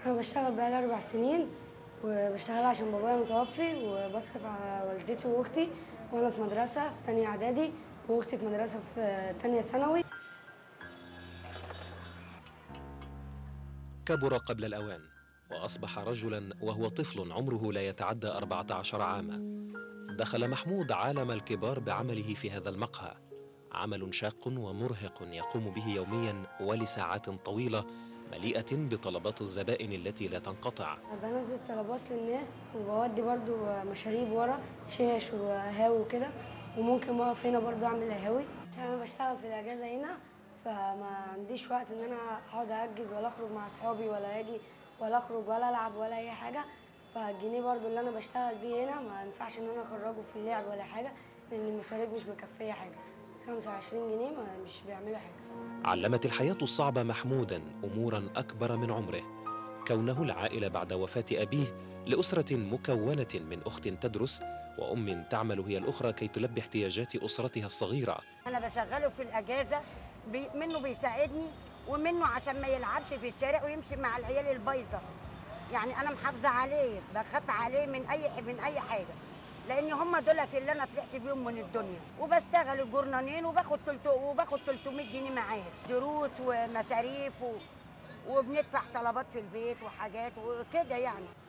انا بشتغل بقالي اربع سنين وبشتغل عشان بابايا متوفي وبصرف على والدتي واختي وانا في مدرسه في تانية اعدادي واختي في مدرسه في تانية ثانوي كبر قبل الأوان وأصبح رجلا وهو طفل عمره لا يتعدى 14 عاما دخل محمود عالم الكبار بعمله في هذا المقهى عمل شاق ومرهق يقوم به يوميا ولساعات طويلة مليئة بطلبات الزبائن التي لا تنقطع بنزل طلبات للناس وبودي برضو مشاريب ورا شاش وقهاوي وكده وممكن بقف هنا برضو اعمل قهاوي عشان انا بشتغل في الاجازه هنا فما عنديش وقت ان انا اقعد اجز ولا اخرج مع اصحابي ولا اجي ولا اخرج ولا العب ولا اي حاجه فالجنيه برضو اللي انا بشتغل بيه هنا ما ينفعش ان انا اخرجه في اللعب ولا حاجه لان المصاريف مش مكفيه حاجه 25 جنيه ما مش بيعملوا حاجه علمت الحياة الصعبة محمودا أمورا أكبر من عمره كونه العائلة بعد وفاة أبيه لأسرة مكونة من أخت تدرس وأم تعمل هي الأخرى كي تلبي احتياجات أسرتها الصغيرة انا بشغله في الاجازه بي منه بيساعدني ومنه عشان ما يلعبش في الشارع ويمشي مع العيال البايظه يعني انا محافظه عليه بخاف عليه من اي من اي حاجه لان هم دولت اللي انا طلعت بيهم من الدنيا وبشتغل الجرنانين وباخد 300 وباخد 300 جنيه معاش دروس ومصاريف و... وبندفع طلبات في البيت وحاجات وكده يعني